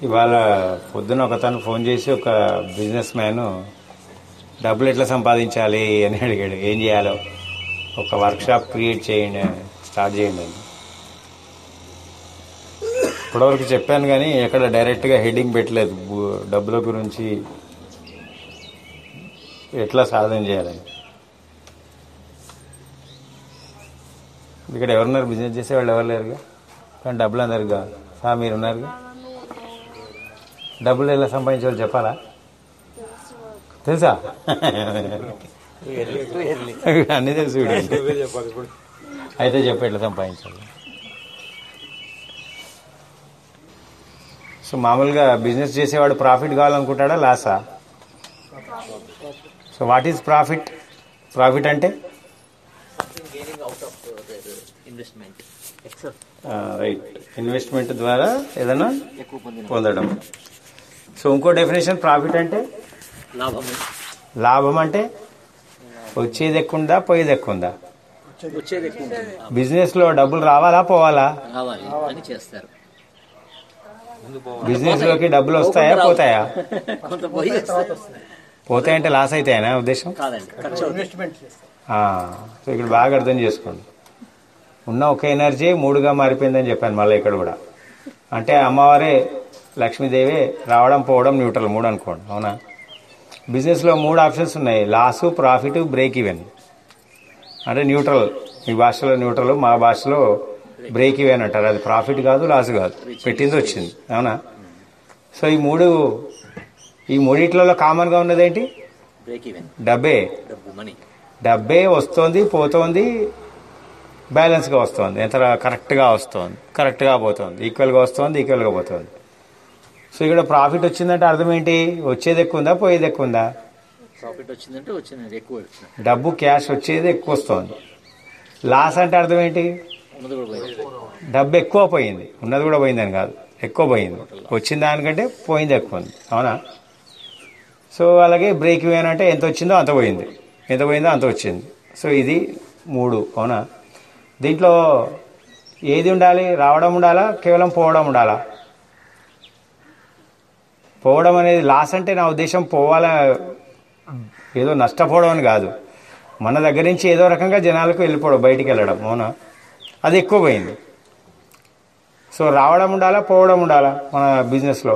ఇవాళ పొద్దున ఒకతను ఫోన్ చేసి ఒక బిజినెస్ మ్యాన్ డబ్బులు ఎట్లా సంపాదించాలి అని అడిగాడు ఏం చేయాలో ఒక వర్క్ షాప్ క్రియేట్ చేయండి స్టార్ట్ చేయండి అని ఇప్పటివరకు చెప్పాను కానీ ఎక్కడ డైరెక్ట్గా హెడ్డింగ్ పెట్టలేదు బు- డబ్బుల గురించి ఎట్లా సాధన చేయాలని ఇక్కడ ఎవరున్నారు బిజినెస్ చేసే వాళ్ళు ఎవరు లేరుగా కానీ డబ్బులు అందరుగా సార్ మీరు ఉన్నారుగా డబ్బులు ఎలా సంపాదించాలో చెప్పాలా తెలుసా అన్నీ తెలుసు వీడికి. అయితే చెప్పు ఎట్లా సంపాదించాలి సో మామూలుగా బిజినెస్ చేసేవాడు ప్రాఫిట్ కావాలనుకుంటాడా లాసా so what is profit profit అంటే gaining out of uh, their uh, investment. Excel. Right investment ద్వారా ఏదైనా ఎక్కువ పొందిన పొందడం సో ఇంకో డెఫినేషన్ ప్రాఫిట్ అంటే లాభము లాభం అంటే వచ్చేది ఎక్కువ ఉందా పోయేది ఎక్కువ ఉందా వచ్చేది ఎక్కువ ఉంటుంది. బిజినెస్ లో డబ్బులు రావాలా పోవాలా రావాలి అని చేస్తారు బిజినెస్ లోకి డబ్బులు వస్తాయా పోతాయా కొంత పోయి వస్తాయి. పోతాయంటే లాస్ అవుతాయనా ఉద్దేశం కాదండి ఖర్చు అవుతుంది. ఆ, సో ఇక్కడ బాగా అర్థం చేసుకోండి ఉన్న ఒక ఎనర్జీ మూడుగా మారిపోయిందని చెప్పాను మళ్ళీ ఇక్కడ కూడా అంటే అమ్మవారే లక్ష్మీదేవి రావడం పోవడం న్యూట్రల్ మూడు అనుకోండి అవునా బిజినెస్లో మూడు ఆప్షన్స్ ఉన్నాయి లాస్ ప్రాఫిట్ బ్రేక్ ఈవెన్ అంటే న్యూట్రల్ మీ భాషలో న్యూట్రల్ మా భాషలో బ్రేక్ ఈవెన్ అంటారు అది ప్రాఫిట్ కాదు లాస్ కాదు పెట్టింది వచ్చింది అవునా సో ఈ మూడు ఈ మూడిట్లలో కామన్గా ఉన్నది ఏంటి బ్రేక్ ఈవెన్ డబ్బే డబ్బు మనీ డబ్బే వస్తుంది పోతోంది బ్యాలెన్స్గా వస్తుంది ఎంత కరెక్ట్గా వస్తుంది కరెక్ట్గా పోతుంది ఈక్వల్గా వస్తుంది ఈక్వల్గా పోతుంది సో ఇక్కడ ప్రాఫిట్ వచ్చిందంటే అర్థం ఏంటి వచ్చేది ఎక్కువ ఉందా పోయేది ఎక్కువ ఉందా ప్రాఫిట్ వచ్చిందంటే వచ్చింది ఎక్కువ వచ్చింది డబ్బు క్యాష్ వచ్చేది ఎక్కువ వస్తుంది లాస్ అంటే అర్థం ఏంటి ఉన్నది కూడా పోయింది డబ్బు ఎక్కువ పోయింది ఉన్నది కూడా పోయిందని కాదు ఎక్కువ పోయింది వచ్చిన దానికంటే పోయింది ఎక్కువ ఉంది అవునా సో అలాగే బ్రేక్ ఈవెన్ అంటే ఎంత వచ్చిందో అంత పోయింది ఎంత పోయిందో అంత వచ్చింది సో ఇది మూడు అవునా దీంట్లో ఏది ఉండాలి రావడం ఉండాలా కేవలం పోవడం ఉండాలా పోవడం అనేది లాస్ అంటే నా ఉద్దేశం పోవాలా ఏదో నష్టపోవడం అని కాదు మన దగ్గర నుంచి ఏదో రకంగా జనాలకు వెళ్ళిపోవడం బయటికి వెళ్ళడం అవునా అది ఎక్కువ పోయింది సో రావడం ఉండాలా పోవడం ఉండాలా మన బిజినెస్లో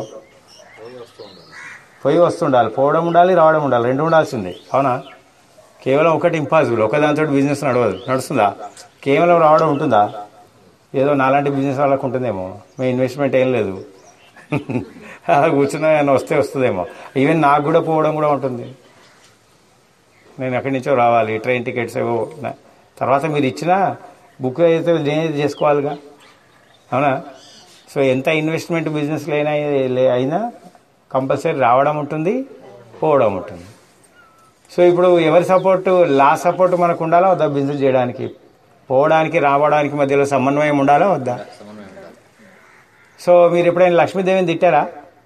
పోయి వస్తుండాలి పోవడం ఉండాలి రావడం ఉండాలి రెండు ఉండాల్సిందే అవునా కేవలం ఒకటి ఇంపాసిబుల్ ఒక దాంతో బిజినెస్ నడవదు నడుస్తుందా కేవలం రావడం ఉంటుందా ఏదో నాలాంటి బిజినెస్ వాళ్ళకు ఉంటుందేమో మీ ఇన్వెస్ట్మెంట్ ఏం లేదు అలా కూర్చున్నా ఏమైనా వస్తే వస్తుందేమో ఈవెన్ నాకు కూడా పోవడం కూడా ఉంటుంది నేను ఎక్కడి నుంచో రావాలి ట్రైన్ టికెట్స్ ఏవో నా- తర్వాత మీరు ఇచ్చిన బుక్ అయితే నేనే చేసుకోవాలిగా అవునా సో ఎంత ఇన్వెస్ట్మెంట్ బిజినెస్లో అయినా లే- అయినా కంపల్సరీ రావడం ఉంటుంది పోవడం ఉంటుంది సో ఇప్పుడు ఎవరి సపోర్టు లా సపోర్ట్ మనకు ఉండాలా వద్దా బిజినెస్ చేయడానికి పోవడానికి రావడానికి మధ్యలో సమన్వయం ఉండాలా వద్దా సమన్వయం ఉండాలి సో మీరు ఎప్పుడైనా లక్ష్మీదేవిని తిట్టారా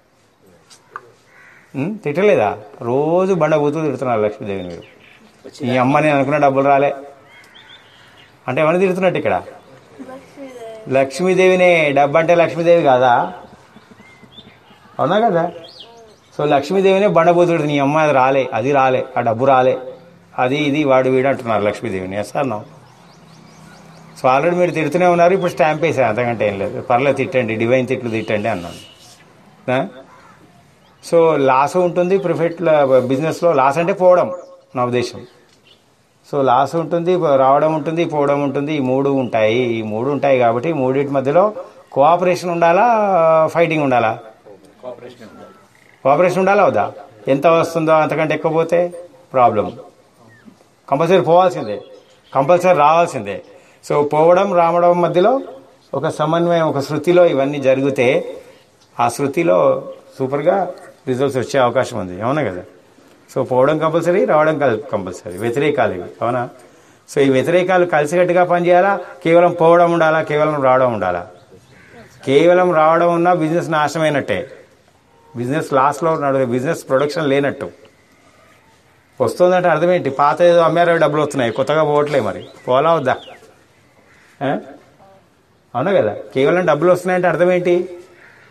ఉం? తిట్టలేదా రోజు బండ బూతులు తిడుతున్నారు లక్ష్మీదేవిని మీరు వచ్చి ఈ అమ్మ నేను అనుకున్న డబ్బులు రాలే అంటే ఎవరిని తిడుతున్నట్టు ఇక్కడ లక్ష్మీదేవినే డబ్బు అంటే లక్ష్మీదేవి కాదా అవునా కదా సో లక్ష్మీదేవినే బండబోతుడు నీ అమ్మ అది రాలే అది రాలే ఆ డబ్బు రాలే అది ఇది వాడు వీడు అంటున్నారు లక్ష్మీదేవిని ఎస్ అన్నా సో ఆల్రెడీ మీరు తిడుతూనే ఉన్నారు ఇప్పుడు స్టాంప్ వేసాను అంతకంటే ఏం లేదు పర్లేదు తిట్టండి డివైన్ తిట్లు తిట్టండి అన్నాను ఆ? సో లాస్ ఉంటుంది ప్రిఫెట్ బిజినెస్లో లాస్ అంటే పోవడం నా ఉద్దేశం సో లాస్ ఉంటుంది రావడం ఉంటుంది పోవడం ఉంటుంది ఈ మూడు ఉంటాయి ఈ మూడు ఉంటాయి కాబట్టి ఈ మూడింటి మధ్యలో కోఆపరేషన్ ఉండాలా ఫైటింగ్ ఉండాలా కోఆపరేషన్ ఉండాలి కోఆపరేషన్ ఉండాలా వద్దా ఎంత వస్తుందో అంతకంటే ఎక్కువ పోతే ప్రాబ్లం కంపల్సరీ పోవాల్సిందే కంపల్సరీ రావాల్సిందే సో పోవడం రావడం మధ్యలో ఒక సమన్వయం ఒక శృతిలో ఇవన్నీ జరిగితే ఆ శృతిలో సూపర్గా రిజల్ట్స్ వచ్చే అవకాశం ఉంది అవునా కదా సో పోవడం కంపల్సరీ రావడం కంపల్సరీ వ్యతిరేకాలు ఇవి అవునా సో ఈ వ్యతిరేకాలు కలిసికట్టుగా పనిచేయాలా కేవలం పోవడం ఉండాలా కేవలం రావడం ఉండాలా కేవలం రావడం ఉన్నా బిజినెస్ నాశనమైనట్టే బిజినెస్ లాస్లో నడు బిజినెస్ ప్రొడక్షన్ లేనట్టు వస్తుందంటే అర్థం ఏంటి పాత ఏదో అమ్మారో డబ్బులు వస్తున్నాయి కొత్తగా పోవట్లే మరి పోలా వద్దా ఆ? అవునా కదా కేవలం డబ్బులు వస్తున్నాయంటే అర్థం ఏంటి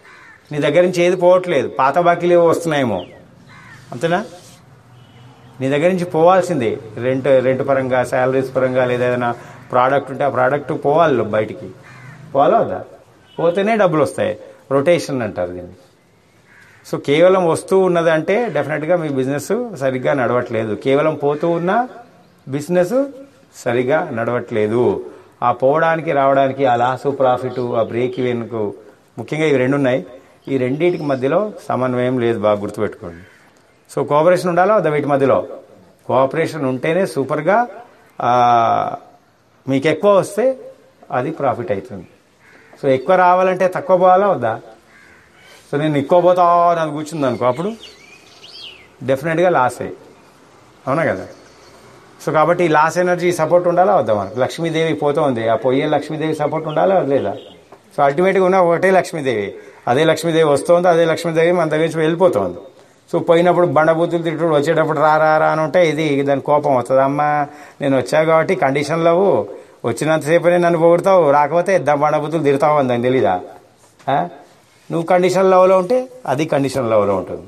నీ దగ్గర నుంచి ఏది పోవట్లేదు పాత బాకీలు ఏవో వస్తున్నాయేమో అంతేనా నీ దగ్గర నుంచి పోవాల్సిందే రెంట్ రెంట్ పరంగా శాలరీస్ పరంగా లేదా ఏదైనా ప్రోడక్ట్ ఉంటే ఆ ప్రోడక్ట్ పోవాలి బయటికి పోవాలా వద్దా పోతేనే డబ్బులు వస్తాయి రొటేషన్ అంటారు దీన్ని సో కేవలం వస్తూ ఉన్నదంటే డెఫినెట్గా మీ బిజినెస్ సరిగ్గా నడవట్లేదు కేవలం పోతూ ఉన్న బిజినెస్ సరిగా నడవట్లేదు ఆ పోవడానికి రావడానికి ఆ లాసు ప్రాఫిట్ ఆ బ్రేక్ ఈవెన్కు ముఖ్యంగా ఇవి రెండు ఉన్నాయి ఈ రెండింటికి మధ్యలో సమన్వయం లేదు బాగా గుర్తుపెట్టుకోండి సో కోఆపరేషన్ ఉండాలా వద్దా వీటి మధ్యలో కోఆపరేషన్ ఉంటేనే సూపర్గా ఆ, మీకు ఎక్కువ వస్తే అది ప్రాఫిట్ అవుతుంది సో ఎక్కువ రావాలంటే తక్కువ పోవాలా వద్దా సో నేను ఎక్కువ పోతా అని కూర్చుంది అనుకో అప్పుడు డెఫినెట్గా లాస్ అయ్యి అవునా కదా సో కాబట్టి ఈ లాస్ ఎనర్జీ సపోర్ట్ ఉండాలా వద్దా మనకు లక్ష్మీదేవి పోతూ ఉంది ఆ పోయే లక్ష్మీదేవి సపోర్ట్ ఉండాలా లేదా సో అల్టిమేట్గా ఉన్న ఒకటే లక్ష్మీదేవి అదే లక్ష్మీదేవి వస్తుంది అదే లక్ష్మీదేవి మన దగ్గర నుంచి వెళ్ళిపోతుంది సో పోయినప్పుడు బండబూతులు తిట్టుడు వచ్చేటప్పుడు రా రా రా అని ఉంటే ఇది దాని కోపం వస్తుంది అమ్మ నేను వచ్చా కాబట్టి కండిషన్ లేవు వచ్చినంతసేపనే నన్ను పొగుడతావు రాకపోతే దా బండబూతులు తిడతావు అని దానికి తెలీదా ఆ? నువ్వు కండిషన్ లెవెల్లో ఉంటే అది కండిషన్ లెవెల్లో ఉంటుంది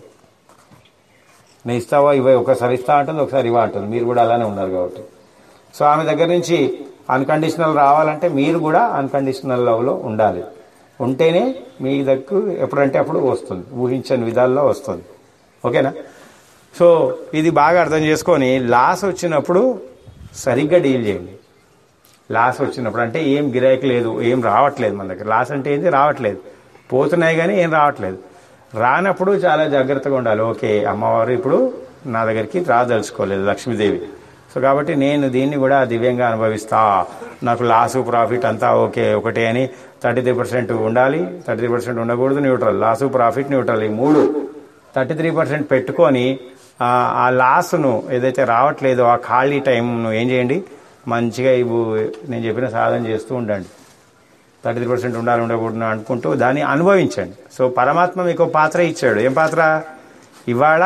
నేను ఇస్తావా ఇవ్వ ఒకసారి ఇస్తా అంటుంది ఒకసారి ఇవ్వ అంటుంది మీరు కూడా అలానే ఉన్నారు కాబట్టి సో ఆమె దగ్గర నుంచి అన్కండిషనల్ రావాలంటే మీరు కూడా అన్కండిషనల్ లవ్లో ఉండాలి ఉంటేనే మీ దగ్గర ఎప్పుడంటే అప్పుడు వస్తుంది ఊహించని విధాల్లో వస్తుంది ఓకేనా సో ఇది బాగా అర్థం చేసుకొని లాస్ వచ్చినప్పుడు సరిగ్గా డీల్ చేయండి లాస్ వచ్చినప్పుడు అంటే ఏం గిరాకీ లేదు ఏం రావట్లేదు మన దగ్గర లాస్ అంటే ఏంది రావట్లేదు పోతున్నాయి కానీ ఏం రావట్లేదు రానప్పుడు చాలా జాగ్రత్తగా ఉండాలి ఓకే అమ్మవారు ఇప్పుడు నా దగ్గరికి రాదలుచుకోలేదు లక్ష్మీదేవి సో కాబట్టి నేను దీన్ని కూడా దివ్యంగా అనుభవిస్తా నాకు లాసు ప్రాఫిట్ అంతా ఓకే ఒకటే అని థర్టీ త్రీ పర్సెంట్ ఉండాలి థర్టీ త్రీ పర్సెంట్ ఉండకూడదు న్యూట్రల్ లాసు ప్రాఫిట్ న్యూట్రల్ ఈ మూడు థర్టీ త్రీ పర్సెంట్ పెట్టుకొని ఆ, ఆ లాస్ను ఏదైతే రావట్లేదో ఆ ఖాళీ టైంను ఏం చేయండి మంచిగా ఇవి నేను చెప్పిన సాధన చేస్తూ ఉండండి థర్టీ త్రీ పర్సెంట్ ఉండాలి ఉండకూడదు అనుకుంటూ దాన్ని అనుభవించండి సో పరమాత్మ మీకు ఒక పాత్ర ఇచ్చాడు ఏం పాత్ర ఇవాళ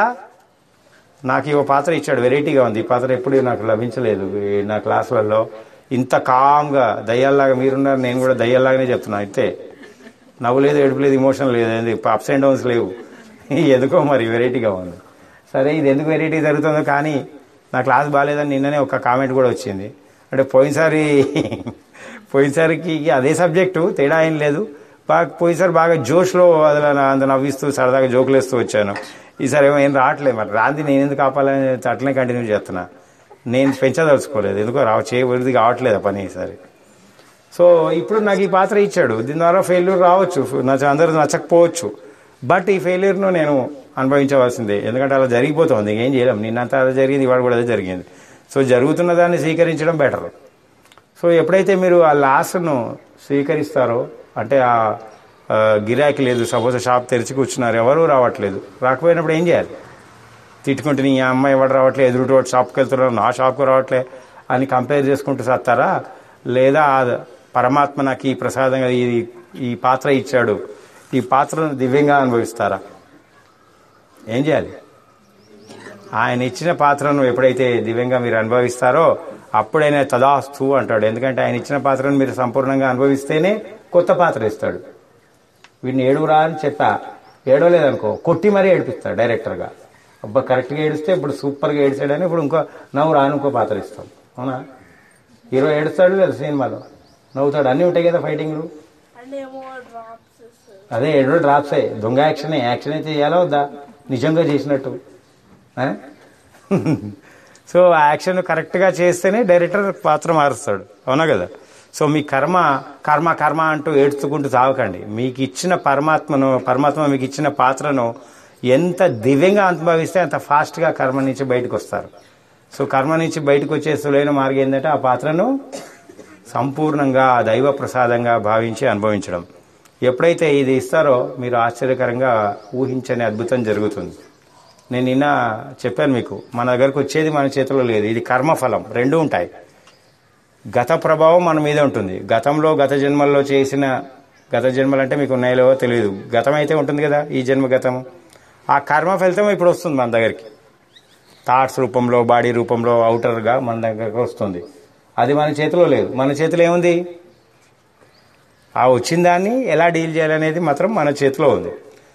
నాకు ఈ ఓ పాత్ర ఇచ్చాడు వెరైటీగా ఉంది ఈ పాత్ర ఎప్పుడు నాకు లభించలేదు ఈ నా క్లాసులలో ఇంత కామ్గా దయ్యాల్లాగా మీరున్నారు నేను కూడా దయ్యాల్లాగానే చెప్తున్నా అయితే నవ్వు లేదు ఏడుపు లేదు ఇమోషన్ లేదు అప్స్ అండ్ డౌన్స్ లేవు ఎందుకో మరి వెరైటీగా ఉంది సరే ఇది ఎందుకు వెరైటీ జరుగుతుందో కానీ నా క్లాస్ బాగాలేదని నిన్ననే ఒక కామెంట్ కూడా వచ్చింది అంటే పోయినసారి పోయినసారికి అదే సబ్జెక్టు తేడా ఏం లేదు బాగా పోయినసారి బాగా జోష్లో అదిలా అంత నవ్విస్తూ సరదాగా జోకులు వేస్తూ వచ్చాను ఈసారి ఏమో ఏం రావట్లేదు మరి రాంది నేను ఎందుకు ఆపాలని అట్లనే కంటిన్యూ చేస్తున్నా నేను పెంచదలుచుకోలేదు ఎందుకో రావ చేయబడిది కావట్లేదు ఆ పని ఈసారి సో ఇప్పుడు నాకు ఈ పాత్ర ఇచ్చాడు దీని ద్వారా ఫెయిల్యూర్ రావచ్చు నచ్చ అందరూ నచ్చకపోవచ్చు బట్ ఈ ఫెయిల్యూర్ను నేను అనుభవించవలసిందే ఎందుకంటే అలా జరిగిపోతుంది ఏం చేయలేం నిన్నంత అలా జరిగింది ఇవాళ కూడా అదే జరిగింది సో జరుగుతున్న దాన్ని స్వీకరించడం బెటర్ సో ఎప్పుడైతే మీరు ఆ లాస్ను స్వీకరిస్తారో అంటే ఆ ఆ, గిరాకీ లేదు సపోజ్ షాప్ తెరిచి కూర్చున్నారు ఎవరు రావట్లేదు రాకపోయినప్పుడు ఏం చేయాలి తిట్టుకుంటే నీ అమ్మాయి ఎవడు రావట్లేదు ఎదురు షాప్కి వెళ్తున్నారు నా షాప్కి రావట్లే అని కంపేర్ చేసుకుంటూ సత్తారా లేదా ఆ పరమాత్మ నాకు ఈ ప్రసాదంగా ఈ ఈ పాత్ర ఇచ్చాడు ఈ పాత్రను దివ్యంగా అనుభవిస్తారా ఏం చేయాలి ఆయన ఇచ్చిన పాత్రను ఎప్పుడైతే దివ్యంగా మీరు అనుభవిస్తారో అప్పుడైనా తదాస్తు అంటాడు ఎందుకంటే ఆయన ఇచ్చిన పాత్రను మీరు సంపూర్ణంగా అనుభవిస్తేనే కొత్త పాత్ర ఇస్తాడు వీడిని ఏడుగురా అని చెప్పా ఏడవలేదనుకో కొట్టి మరీ ఏడిపిస్తాడు డైరెక్టర్గా అబ్బా కరెక్ట్గా ఏడిస్తే ఇప్పుడు సూపర్గా ఏడిచాడని ఇప్పుడు ఇంకో నవ్వు రాను ఇంకో పాత్ర ఇస్తాం అవునా హీరో ఏడుస్తాడు లేదా సినిమాలో నవ్వుతాడు అన్నీ ఉంటాయి కదా ఫైటింగ్లు అంటే ఏమో డ్రాప్స్ ఇస్తారు అదే ఏడో డ్రాప్సే దొంగ యాక్షన్ యాక్షన్ అయితే చేయాలా వద్దా నిజంగా చేసినట్టు ఆ? సో ఆ యాక్షన్ కరెక్ట్గా చేస్తేనే డైరెక్టర్ పాత్ర మారుస్తాడు అవునా కదా సో మీ కర్మ కర్మ కర్మ అంటూ ఏడ్చుకుంటూ సాగకండి మీకు ఇచ్చిన పరమాత్మను పరమాత్మ మీకు ఇచ్చిన పాత్రను ఎంత దివ్యంగా అనుభవిస్తే అంత ఫాస్ట్గా కర్మ నుంచి బయటకు వస్తారు సో కర్మ నుంచి బయటకు వచ్చే సులైన మార్గం ఏంటంటే ఆ పాత్రను సంపూర్ణంగా దైవ ప్రసాదంగా భావించి అనుభవించడం ఎప్పుడైతే ఇది ఇస్తారో మీరు ఆశ్చర్యకరంగా ఊహించని అద్భుతం జరుగుతుంది నేను నిన్న చెప్పాను మీకు మన దగ్గరకు వచ్చేది మన చేతిలో లేదు ఇది కర్మఫలం రెండు ఉంటాయి గత ప్రభావం మన మీద ఉంటుంది గతంలో గత జన్మల్లో చేసిన గత జన్మలు అంటే మీకు ఉన్నాయో లేవో తెలియదు గతం అయితే ఉంటుంది కదా ఈ జన్మ గతం ఆ కర్మ ఫలితం ఇప్పుడు వస్తుంది మన దగ్గరికి థాట్స్ రూపంలో బాడీ రూపంలో అవుటర్గా మన దగ్గరకు వస్తుంది అది మన చేతిలో లేదు మన చేతిలో ఏముంది ఆ వచ్చిన దాన్ని ఎలా డీల్ చేయాలనేది మాత్రం మన చేతిలో ఉంది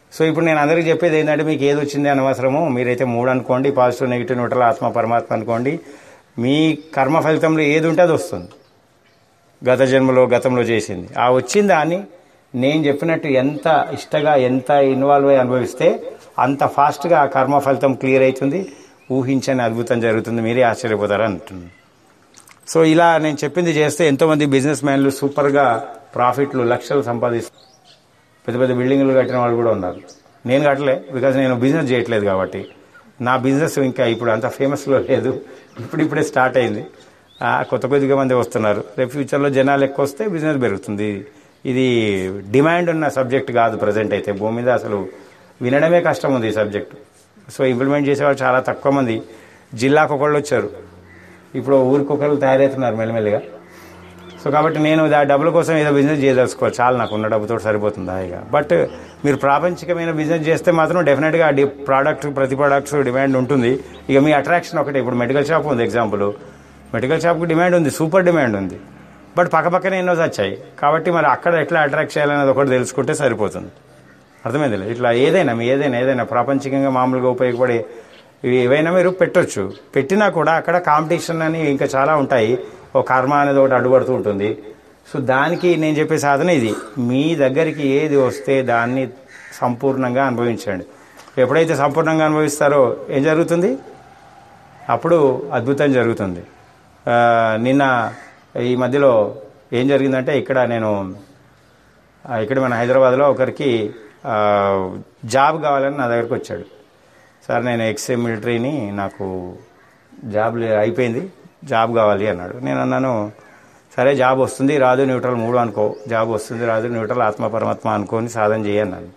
సో ఇప్పుడు నేను అందరికీ చెప్పేది ఏంటంటే మీకు ఏది వచ్చింది అనవసరము మీరైతే మూడు అనుకోండి పాజిటివ్ నెగిటివ్ న్యూట్రల్ ఆత్మ పరమాత్మ అనుకోండి మీ కర్మ ఫలితంలో ఏది ఉంటే అది వస్తుంది గత జన్మలో గతంలో చేసింది ఆ వచ్చిన దాన్ని నేను చెప్పినట్టు ఎంత ఇష్టగా ఎంత ఇన్వాల్వ్ అయి అనుభవిస్తే అంత ఫాస్ట్గా ఆ కర్మ ఫలితం క్లియర్ అవుతుంది ఊహించని అద్భుతం జరుగుతుంది మీరే ఆశ్చర్యపోతారు అంటున్నాను సో ఇలా నేను చెప్పింది చేస్తే ఎంతోమంది బిజినెస్ మ్యాన్లు సూపర్గా ప్రాఫిట్లు లక్షలు సంపాదిస్తారు పెద్ద పెద్ద బిల్డింగ్లు కట్టిన వాళ్ళు కూడా ఉన్నారు నేను కట్టలే బికాజ్ నేను బిజినెస్ చేయట్లేదు కాబట్టి నా బిజినెస్ ఇంకా ఇప్పుడు అంత ఫేమస్లో లేదు ఇప్పుడిప్పుడే స్టార్ట్ అయింది ఆ, కొత్త కొద్దిగా మంది వస్తున్నారు రేపు ఫ్యూచర్లో జనాలు ఎక్కువ వస్తే బిజినెస్ పెరుగుతుంది ఇది డిమాండ్ ఉన్న సబ్జెక్ట్ కాదు ప్రజెంట్ అయితే భూమి మీద అసలు వినడమే కష్టం ఉంది ఈ సబ్జెక్ట్ సో ఇంప్లిమెంట్ చేసేవాళ్ళు చాలా తక్కువ మంది జిల్లాకు ఒకళ్ళు వచ్చారు ఇప్పుడు ఊరికి ఒకళ్ళు తయారవుతున్నారు మెల్లమెల్లిగా సో కాబట్టి నేను ఆ డబ్బుల కోసం ఏదో బిజినెస్ చేయదలుచుకోవాలి చాలా నాకు ఉన్న డబ్బుతో సరిపోతుంది హాయిగా బట్ మీరు ప్రాపంచికమైన బిజినెస్ చేస్తే మాత్రం డెఫినెట్గా డి ప్రోడక్ట్ ప్రతి ప్రోడక్ట్స్ డిమాండ్ ఉంటుంది ఇక మీ అట్రాక్షన్ ఒకటే ఇప్పుడు మెడికల్ షాప్ ఉంది ఎగ్జాంపుల్ మెడికల్ షాప్కి డిమాండ్ ఉంది సూపర్ డిమాండ్ ఉంది బట్ పక్కపక్కనే ఎన్నో వచ్చాయి కాబట్టి మరి అక్కడ ఎట్లా అట్రాక్ట్ చేయాలనేది ఒకటి తెలుసుకుంటే సరిపోతుంది అర్థమైంది ఇట్లా ఏదైనా మీ ఏదైనా ఏదైనా ప్రాపంచికంగా మామూలుగా ఉపయోగపడే ఇవి ఏవైనా మీరు పెట్టొచ్చు పెట్టినా కూడా అక్కడ కాంపిటీషన్ అని ఇంకా చాలా ఉంటాయి ఒక కర్మ అనేది ఒకటి అడ్డుపడుతూ ఉంటుంది సో దానికి నేను చెప్పే సాధన ఇది మీ దగ్గరికి ఏది వస్తే దాన్ని సంపూర్ణంగా అనుభవించండి ఎప్పుడైతే సంపూర్ణంగా అనుభవిస్తారో ఏం జరుగుతుంది అప్పుడు అద్భుతం జరుగుతుంది ఆ, నిన్న ఈ మధ్యలో ఏం జరిగిందంటే ఇక్కడ నేను ఆ, ఇక్కడ మన హైదరాబాద్లో ఒకరికి ఆ, జాబ్ కావాలని నా దగ్గరకు వచ్చాడు సార్ నేను ఎక్స్ మిలిటరీని నాకు జాబ్ లే- అయిపోయింది జాబ్ కావాలి అన్నాడు నేను అన్నాను సరే జాబ్ వస్తుంది రాదు న్యూట్రల్ మూడు అనుకో జాబ్ వస్తుంది రాదు న్యూట్రల్ ఆత్మ పరమాత్మ అనుకోని సాధన చేయన్నాను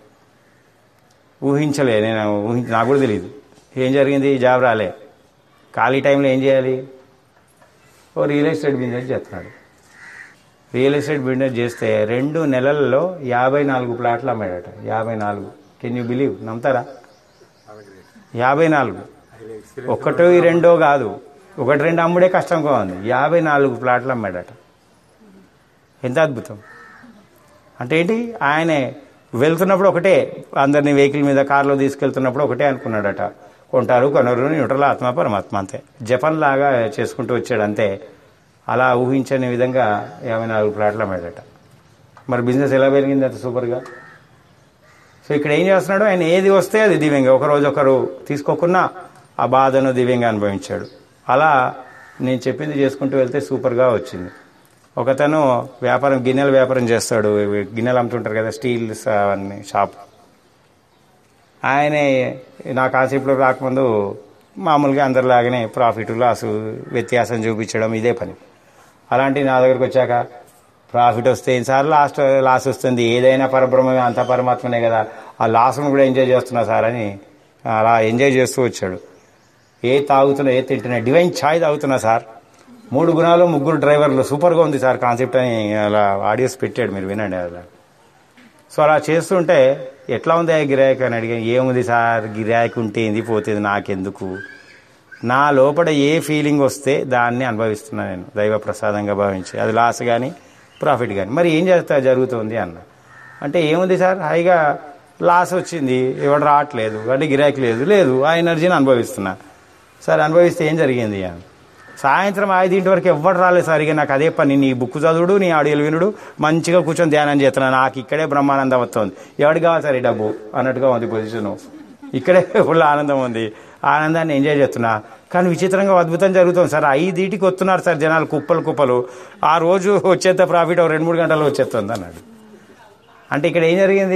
ఊహించలే నేను ఊహించి నాకు కూడా తెలియదు ఏం జరిగింది జాబ్ రాలే ఖాళీ టైంలో ఏం చేయాలి ఓ రియల్ ఎస్టేట్ బిజినెస్ చేస్తున్నాడు రియల్ ఎస్టేట్ బిజినెస్ చేస్తే రెండు నెలల్లో యాభై నాలుగు ప్లాట్లు అమ్మాడట యాభై నాలుగు కెన్ యూ బిలీవ్ నమ్ముతారా యాభై నాలుగు ఒకటో ఈ రెండో కాదు ఒకటి రెండు అమ్ముడే కష్టంగా ఉంది యాభై నాలుగు ప్లాట్లు అమ్మాడట ఎంత అద్భుతం అంటే ఏంటి ఆయనే వెళ్తున్నప్పుడు ఒకటే అందరినీ వెహికల్ మీద కార్లో తీసుకెళ్తున్నప్పుడు ఒకటే అనుకున్నాడట కొంటారు కొనరు న్యూట్రల్ ఆత్మ పరమాత్మ అంతే జపన్ లాగా చేసుకుంటూ వచ్చాడు అంతే అలా ఊహించని విధంగా యాభై నాలుగు ప్లాట్లు అమ్మాడట మరి బిజినెస్ ఎలా పెరిగింది అంత సూపర్గా సో ఇక్కడ ఏం చేస్తున్నాడు ఆయన ఏది వస్తే అది దివ్యంగా ఒకరోజు ఒకరు తీసుకోకున్నా ఆ బాధను దివ్యంగా అనుభవించాడు అలా నేను చెప్పింది చేసుకుంటూ వెళ్తే సూపర్గా వచ్చింది ఒకతను వ్యాపారం గిన్నెల వ్యాపారం చేస్తాడు ఇవి గిన్నెలు అమ్ముతుంటారు కదా స్టీల్స్ అవన్నీ షాప్ ఆయనే నా కాన్సెప్ట్లో రాకముందు మామూలుగా అందరిలాగానే ప్రాఫిట్ లాసు వ్యత్యాసం చూపించడం ఇదే పని అలాంటి నా దగ్గరకు వచ్చాక ప్రాఫిట్ వస్తే సార్ లాస్ట్ లాస్ వస్తుంది ఏదైనా పరబ్రహ్మమే అంత పరమాత్మనే కదా ఆ లాస్ను కూడా ఎంజాయ్ చేస్తున్నా సార్ అని అలా ఎంజాయ్ చేస్తూ వచ్చాడు ఏ తాగుతున్నా ఏ తింటున్నా డివైన్ ఛాయ్ తాగుతున్నా సార్ మూడు గుణాలు ముగ్గురు డ్రైవర్లు సూపర్గా ఉంది సార్ కాన్సెప్ట్ అని అలా ఆడియోస్ పెట్టాడు మీరు వినండి అలా సో అలా చేస్తుంటే ఎట్లా ఉంది ఆ గిరాకీ అని అడిగాను ఏముంది సార్ గిరాకీ ఉంటే ఏంది పోతుంది నాకెందుకు నా లోపల ఏ ఫీలింగ్ వస్తే దాన్ని అనుభవిస్తున్నా నేను దైవ ప్రసాదంగా భావించి అది లాస్ కానీ ప్రాఫిట్ కానీ మరి ఏం చేస్తా జరుగుతుంది అన్న అంటే ఏముంది సార్ హాయిగా లాస్ వచ్చింది ఎవడు రావట్లేదు అంటే గిరాకీ లేదు లేదు ఆ ఎనర్జీని అనుభవిస్తున్నా సార్ అనుభవిస్తే ఏం జరిగింది అని సాయంత్రం ఐదింటి వరకు ఎవ్వరు రాలేదు సార్ ఇక నాకు అదే పని నీ బుక్ చదువుడు నీ ఆడియోలు వినుడు మంచిగా కూర్చొని ధ్యానం చేస్తున్నా నాకు ఇక్కడే బ్రహ్మానందం వస్తుంది ఎవరికి కావాలి సార్ ఈ డబ్బు అన్నట్టుగా ఉంది పొజిషన్ ఇక్కడే ఫుల్ ఆనందం ఉంది ఆనందాన్ని ఎంజాయ్ చేస్తున్నా కానీ విచిత్రంగా అద్భుతం జరుగుతుంది సార్ ఐదింటికి వస్తున్నారు సార్ జనాలు కుప్పలు కుప్పలు ఆ రోజు వచ్చేంత ప్రాఫిట్ ఒక రెండు మూడు గంటల్లో వచ్చేస్తుంది అన్నాడు అంటే ఇక్కడ ఏం జరిగింది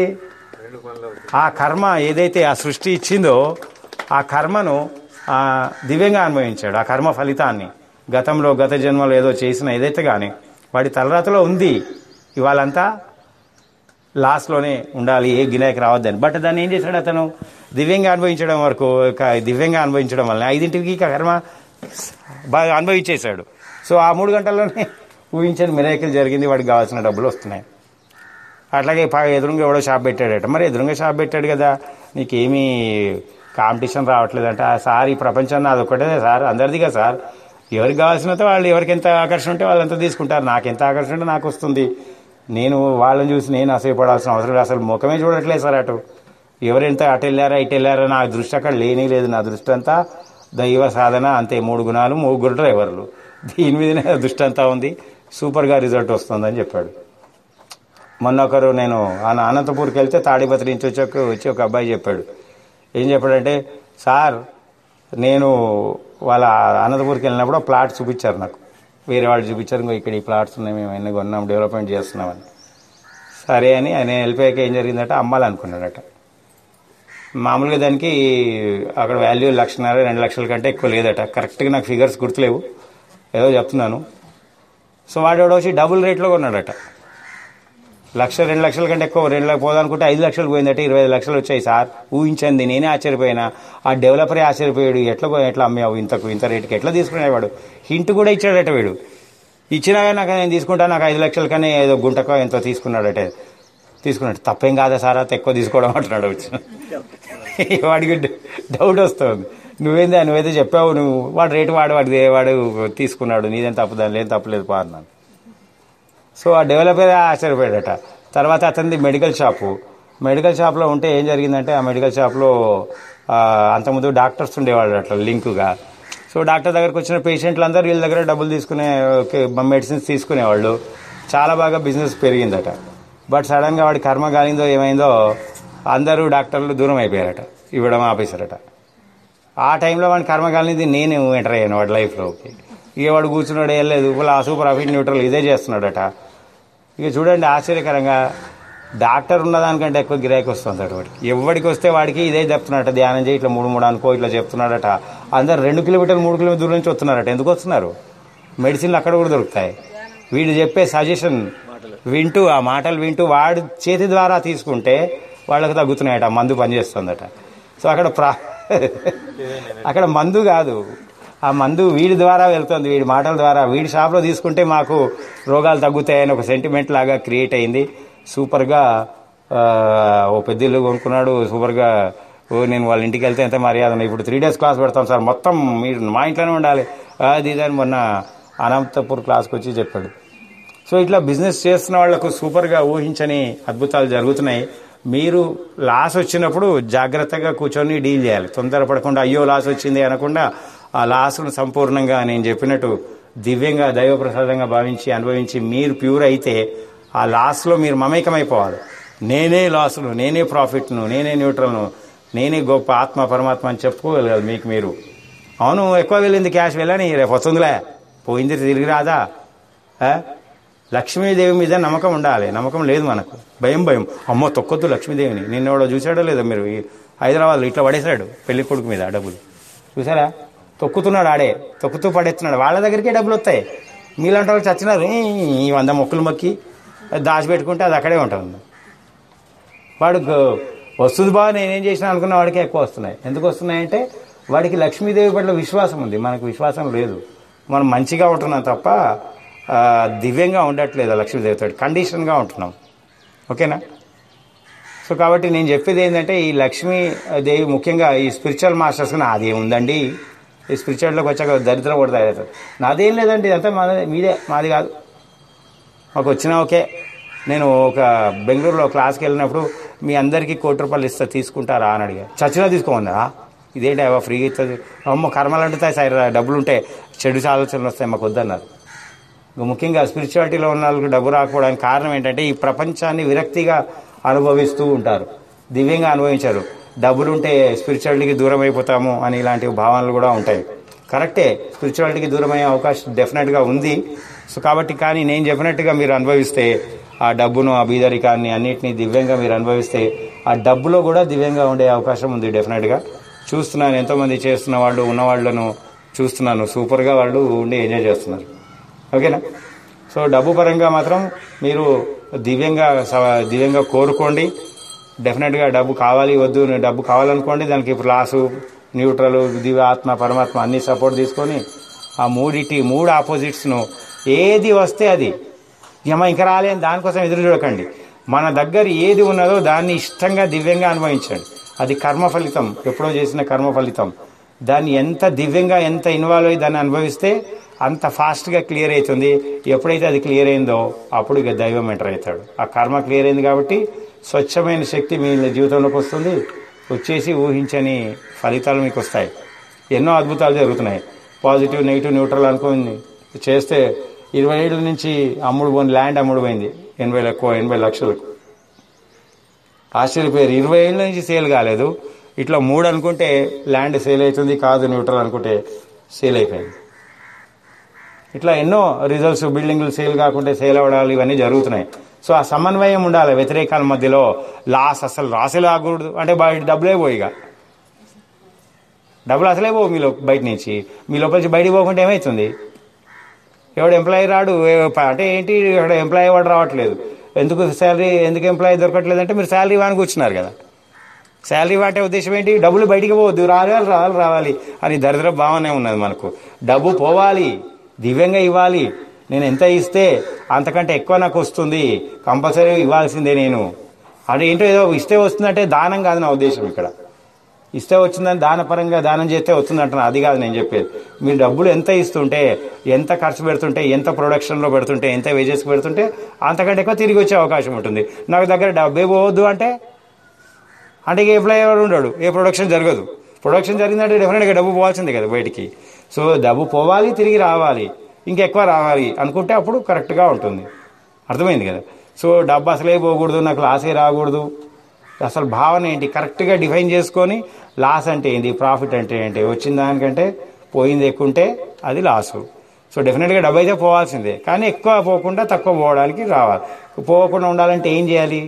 ఆ కర్మ ఏదైతే ఆ సృష్టి ఇచ్చిందో ఆ కర్మను ఆ, దివ్యంగా అనుభవించాడు ఆ కర్మ ఫలితాన్ని గతంలో గత జన్మలో ఏదో చేసిన ఏదైతే కానీ వాడి తలరాతలో ఉంది ఇవాళంతా లాస్ట్లోనే ఉండాలి ఏ గిరాకి రావద్దని బట్ దాన్ని ఏం చేశాడు అతను దివ్యంగా అనుభవించడం వరకు క- దివ్యంగా అనుభవించడం వల్ల ఐదింటికి కర్మ బాగా అనుభవించేశాడు సో ఆ మూడు గంటల్లోనే ఊహించని మిరాకిల్ జరిగింది వాడికి కావాల్సిన డబ్బులు వస్తున్నాయి అట్లాగే పా- ఎదురుగా ఎవడో షాప్ పెట్టాడట మరి ఎదురుగా షాప్ పెట్టాడు కదా నీకేమీ కాంపిటీషన్ రావట్లేదంట "ఆ సార్ ఈ ప్రపంచం నాది ఒకటే సార్ అందరిదిగా సార్ ఎవరికి కావాల్సినంత వాళ్ళు ఎవరికి ఎంత ఆకర్షణ ఉంటే వాళ్ళంతా తీసుకుంటారు నాకు ఎంత ఆకర్షణ ఉంటే నాకు వస్తుంది నేను వాళ్ళని చూసి నేను అసూయపడాల్సిన అవసరం లేదు అసలు ముఖమే చూడట్లేదు సార్ అటు ఎవరెంత అటు వెళ్ళారా ఇటు వెళ్ళారా నా దృష్టి అక్కడ లేని లేదు నా దృష్టి అంతా దైవ సాధన అంతే మూడు గుణాలు ముగ్గురు డ్రైవర్లు దీని మీదనే నా దృష్టి అంతా ఉంది సూపర్గా రిజల్ట్ వస్తుందని చెప్పాడు మొన్న ఒకరు నేను ఆ- అనంతపూర్కి వెళ్తే తాడిపత్రి నుంచి వచ్చి ఒక వచ్చి ఒక అబ్బాయి చెప్పాడు ఏం చెప్పాడంటే సార్ నేను వాళ్ళ అనంతపూర్కి వెళ్ళినప్పుడు ప్లాట్ చూపించారు నాకు వేరే వాళ్ళు చూపించారు ఇంకో ఇక్కడ ఈ ప్లాట్స్ ఉన్నాయి మేము ఎన్ని కొన్నాం డెవలప్మెంట్ చేస్తున్నామని సరే అని ఆయన వెళ్ళిపోయాక ఏం జరిగిందట అమ్మాలనుకున్నాడట మామూలుగా దానికి అక్కడ వాల్యూ లక్షన్నర రెండు లక్షల కంటే ఎక్కువ లేదట కరెక్ట్గా నాకు ఫిగర్స్ గుర్తులేవు ఏదో చెప్తున్నాను సో వాడు ఎవడో వచ్చి డబుల్ రేట్లో కొన్నాడట లక్ష రెండు లక్షల కంటే ఎక్కువ రెండు లక్షలు పోదనుకుంటే ఐదు లక్షలు పోయిందట ఇరవై ఐదు లక్షలు వచ్చాయి సార్ ఊహించండి నేనే ఆశ్చర్యపోయినా ఆ డెవలపరే ఆశ్చర్యపోయాడు ఎట్లా పో- ఎట్లా అమ్మావు ఇంతకు ఇంత రేటుకి ఎట్లా తీసుకునేవాడు హింట్ కూడా ఇచ్చాడట వీడు ఇచ్చినా కానీ నాకు నేను తీసుకుంటా నాకు ఐదు లక్షల కన్నా ఏదో గుంటకో ఎంతో తీసుకున్నాడట తీసుకున్నాడు తప్పేం కాదా సార్ అంత ఎక్కువ తీసుకోవడం అంటున్నాడు వచ్చి వాడికి డౌట్ వస్తుంది నువ్వేందా నువ్వైతే చెప్పావు నువ్వు వాడు రేటు వాడు వాడి వాడు తీసుకున్నాడు నీదేం తప్పు దాని ఏం తప్పలేదు పా అన్నాను సో ఆ డెవలపర్ ఆశ్చర్యపోయాడట తర్వాత అతనిది మెడికల్ షాపు మెడికల్ షాప్లో ఉంటే ఏం జరిగిందంటే ఆ మెడికల్ షాప్లో ఆ, అంతకుముందు డాక్టర్స్ ఉండేవాళ్ళు అట్లా లింకుగా సో డాక్టర్ దగ్గరకు వచ్చిన పేషెంట్లు అందరూ వీళ్ళ దగ్గర డబ్బులు తీసుకునే మెడిసిన్స్ తీసుకునేవాళ్ళు చాలా బాగా బిజినెస్ పెరిగిందట బట్ సడన్గా వాడి కర్మ కాలిందో ఏమైందో అందరూ డాక్టర్లు దూరం అయిపోయారట ఇవ్వడం ఆపేశారట ఆ టైంలో వాడి కర్మ కాలింది నేను ఎంటర్ అయ్యాను వాడి లైఫ్లోకి ఇక వాడు కూర్చున్నాడు ఏం లేదు ఇలా సూపర్ అఫిట్ న్యూట్రల్ ఇదే చేస్తున్నాడట ఇక చూడండి ఆశ్చర్యకరంగా డాక్టర్ ఉన్నదానికంటే ఎక్కువ గిరాకీ వస్తుంది అటు వాడికి ఎవడికి వస్తే వాడికి ఇదే చెప్తున్నాడట ధ్యానం చేయి ఇట్లా మూడు మూడు అనుకో ఇట్లా చెప్తున్నాడట అందరు రెండు కిలోమీటర్లు మూడు కిలోమీటర్ దూరం నుంచి వస్తున్నారట ఎందుకు వస్తున్నారు మెడిసిన్లు అక్కడ కూడా దొరుకుతాయి వీడు చెప్పే సజెషన్ వింటూ ఆ మాటలు వింటూ వాడి చేతి ద్వారా తీసుకుంటే వాళ్ళకి తగ్గుతున్నాయట ఆ మందు పనిచేస్తుందట సో అక్కడ ప్రా అక్కడ మందు కాదు ఆ మందు వీడి ద్వారా వెళ్తుంది వీడి మాటల ద్వారా వీడి షాప్లో తీసుకుంటే మాకు రోగాలు తగ్గుతాయని ఒక సెంటిమెంట్ లాగా క్రియేట్ అయింది సూపర్గా ఆ, ఓ పెద్ద ఇల్లు కొనుక్కున్నాడు సూపర్గా ఓ నేను వాళ్ళ ఇంటికి వెళ్తే ఎంత మర్యాద ఉంది. ఇప్పుడు త్రీ డేస్ క్లాస్ పెడతాం సార్ మొత్తం మీరు మా ఇంట్లోనే ఉండాలి అది ఇది అని మొన్న అనంతపూర్ క్లాస్కి వచ్చి చెప్పాడు సో ఇట్లా బిజినెస్ చేస్తున్న వాళ్లకు సూపర్గా ఊహించని అద్భుతాలు జరుగుతున్నాయి మీరు లాస్ వచ్చినప్పుడు జాగ్రత్తగా కూర్చొని డీల్ చేయాలి తొందరపడకుండా అయ్యో లాస్ వచ్చింది అనకుండా ఆ లాస్ను సంపూర్ణంగా నేను చెప్పినట్టు దివ్యంగా దైవప్రసాదంగా భావించి అనుభవించి మీరు ప్యూర్ అయితే ఆ లాస్లో మీరు మమేకమైపోవాలి నేనే లాస్ను నేనే ప్రాఫిట్ను నేనే న్యూట్రల్ను నేనే గొప్ప ఆత్మ పరమాత్మ అని చెప్పుకోగలగాలి మీకు మీరు అవును ఎక్కువ వెళ్ళింది క్యాష్ వెళ్ళని రేపు వస్తుందిలే పోయింది తిరిగి రాదా ఆ? లక్ష్మీదేవి మీద నమ్మకం ఉండాలి నమ్మకం లేదు మనకు భయం భయం అమ్మో తొక్కొద్దు లక్ష్మీదేవిని నిన్న ఎవడో చూసాడో లేదో మీరు ఈ హైదరాబాద్లో ఇట్లా పడేశాడు పెళ్లి కొడుకు మీద డబ్బులు చూసారా తొక్కుతున్నాడు ఆడే తొక్కుతూ పడేస్తున్నాడు వాళ్ళ దగ్గరికే డబ్బులు వస్తాయి మీలాంటి వాళ్ళు చచ్చినారు ఈ ఈ వంద మొక్కులు మొక్కి దాచిపెట్టుకుంటే అది అక్కడే ఉంటుంది వాడు గ- వస్తుంది బాగా నేనేం చేసినా అనుకున్న వాడికి ఎక్కువ వస్తున్నాయి ఎందుకు వస్తున్నాయంటే వాడికి లక్ష్మీదేవి పట్ల విశ్వాసం ఉంది మనకు విశ్వాసం లేదు మనం మంచిగా ఉంటున్నాం తప్ప ఆ, దివ్యంగా ఉండట్లేదు ఆ లక్ష్మీదేవితో కండిషన్గా ఉంటున్నాం ఓకేనా సో కాబట్టి నేను చెప్పేది ఏంటంటే ఈ లక్ష్మీ దేవి ముఖ్యంగా ఈ స్పిరిచువల్ మాస్టర్స్ నాది ఉందండి ఈ స్పిరిచువల్లోకి వచ్చాక దరిద్రం కూడా తయారవుతుంది నాదేం లేదండి ఇదంతా మాది మీదే మాది కాదు మాకు వచ్చినా ఓకే నేను ఒక బెంగళూరులో క్లాస్కి వెళ్ళినప్పుడు మీ అందరికీ కోటి రూపాయలు ఇస్తా తీసుకుంటారా అని అడిగా చచ్చినా తీసుకోమన్నారా ఇదేంటి అవ్వ ఫ్రీగా ఇస్తుంది అమ్మ కర్మలు అంటుతాయి సార్ డబ్బులు ఉంటే చెడు ఆలోచనలు వస్తాయి మాకు వద్దన్నారు ఇంకా ముఖ్యంగా స్పిరిచువాలిటీలో ఉన్న వాళ్ళకి డబ్బు రాకపోవడానికి కారణం ఏంటంటే ఈ ప్రపంచాన్ని విరక్తిగా అనుభవిస్తూ ఉంటారు దివ్యంగా అనుభవించారు డబ్బులుంటే స్పిరిచువాలిటీకి దూరం అయిపోతాము అని ఇలాంటి భావనలు కూడా ఉంటాయి కరెక్టే స్పిరిచువాలిటీకి దూరం అయ్యే అవకాశం డెఫినెట్గా ఉంది సో కాబట్టి కానీ నేను చెప్పినట్టుగా మీరు అనుభవిస్తే ఆ డబ్బును ఆ బీదరికాన్ని అన్నిటినీ దివ్యంగా మీరు అనుభవిస్తే ఆ డబ్బులో కూడా దివ్యంగా ఉండే అవకాశం ఉంది డెఫినెట్గా చూస్తున్నాను ఎంతోమంది చేస్తున్న వాళ్ళు ఉన్న వాళ్ళను చూస్తున్నాను సూపర్గా వాళ్ళు ఉండి ఎంజాయ్ చేస్తున్నారు ఓకేనా సో డబ్బు పరంగా మాత్రం మీరు దివ్యంగా స- దివ్యంగా కోరుకోండి డెఫినెట్గా డబ్బు కావాలి వద్దు డబ్బు కావాలనుకోండి దానికి ఇప్పుడు లాసు న్యూట్రల్ దివ్య ఆత్మ పరమాత్మ అన్ని సపోర్ట్ తీసుకొని ఆ మూడిటి మూడు ఆపోజిట్స్ను ఏది వస్తే అది ఏమో ఇంకా రాలేని దానికోసం ఎదురు చూడకండి మన దగ్గర ఏది ఉన్నదో దాన్ని ఇష్టంగా దివ్యంగా అనుభవించండి అది కర్మ ఫలితం ఎప్పుడో చేసిన కర్మ ఫలితం దాన్ని ఎంత దివ్యంగా ఎంత ఇన్వాల్వ్ అయ్యి దాన్ని అనుభవిస్తే అంత ఫాస్ట్గా క్లియర్ అవుతుంది ఎప్పుడైతే అది క్లియర్ అయిందో అప్పుడు ఇక దైవం ఎంటర్ అవుతాడు ఆ కర్మ క్లియర్ అయింది కాబట్టి స్వచ్ఛమైన శక్తి మీ జీవితంలోకి వస్తుంది వచ్చేసి ఊహించని ఫలితాలు మీకు వస్తాయి ఎన్నో అద్భుతాలు జరుగుతున్నాయి పాజిటివ్ నెగిటివ్ న్యూట్రల్ అనుకుని చేస్తే ఇరవై ఏళ్ళ నుంచి అమ్ముడు పోయిన ల్యాండ్ అమ్ముడు పోయింది ఎనభై లక్ష ఎనభై లక్షలకు ఆశ్చర్యపోయారు ఇరవై ఏళ్ళ నుంచి సేల్ కాలేదు ఇట్లా మూడు అనుకుంటే ల్యాండ్ సేల్ అవుతుంది కాదు న్యూట్రల్ అనుకుంటే సేల్ అయిపోయింది ఇట్లా ఎన్నో రిజల్ట్స్ బిల్డింగ్లు సేల్ కాకుంటే సేల్ అవ్వడాలు ఇవన్నీ జరుగుతున్నాయి సో ఆ సమన్వయం ఉండాలి వ్యతిరేకాల మధ్యలో లాస్ అసలు రాసే రాకూడదు అంటే బయట డబ్బులే పోయిగా డబ్బులు అసలే పోవు మీలో బయట నుంచి మీ లోపల నుంచి బయటికి పోకుంటే ఏమవుతుంది ఎవడు ఎంప్లాయీ రాడు ఏ- అంటే ఏంటి ఇక్కడ ఎంప్లాయీ వాడు రావట్లేదు ఎందుకు శాలరీ ఎందుకు ఎంప్లాయీ దొరకట్లేదు అంటే మీరు శాలరీ వానికి వచ్చినారు కదా శాలరీ వాటే ఉద్దేశం ఏంటి డబ్బులు బయటికి పోవద్దు రావాలి రావాలి రావాలి అని దరిద్ర భావనే ఉన్నది మనకు డబ్బు పోవాలి దివ్యంగా ఇవ్వాలి నేను ఎంత ఇస్తే అంతకంటే ఎక్కువ నాకు వస్తుంది కంపల్సరీ ఇవ్వాల్సిందే నేను అంటే ఏంటో ఏదో ఇస్తే వస్తుందంటే దానం కాదు నా ఉద్దేశం ఇక్కడ ఇస్తే వచ్చిందని దానపరంగా దానం చేస్తే వస్తుంది అంటున్నా అది కాదు నేను చెప్పేది మీరు డబ్బులు ఎంత ఇస్తుంటే ఎంత ఖర్చు పెడుతుంటే ఎంత ప్రొడక్షన్లో పెడుతుంటే ఎంత వేజెస్ పెడుతుంటే అంతకంటే ఎక్కువ తిరిగి వచ్చే అవకాశం ఉంటుంది నాకు దగ్గర డబ్బే పోవద్దు అంటే అంటే ఇక ఎంప్లాయ్ ఎవరు ఉండడు ఏ ప్రొడక్షన్ జరగదు ప్రొడక్షన్ జరిగిందంటే డెఫినెట్గా డబ్బు పోవాల్సిందే కదా బయటికి సో డబ్బు పోవాలి తిరిగి రావాలి ఇంకెక్కువ రావాలి అనుకుంటే అప్పుడు కరెక్ట్గా ఉంటుంది అర్థమైంది కదా సో డబ్బు అసలే పోకూడదు నాకు లాసే రాకూడదు అసలు భావన ఏంటి కరెక్ట్గా డిఫైన్ చేసుకొని లాస్ అంటే ఏంటి ప్రాఫిట్ అంటే ఏంటి వచ్చిన దానికంటే పోయింది ఎక్కువ ఉంటే అది లాసు సో డెఫినెట్గా డబ్బు అయితే పోవాల్సిందే కానీ ఎక్కువ పోకుండా తక్కువ పోవడానికి రావాలి పోకుండా ఉండాలంటే ఏం చేయాలి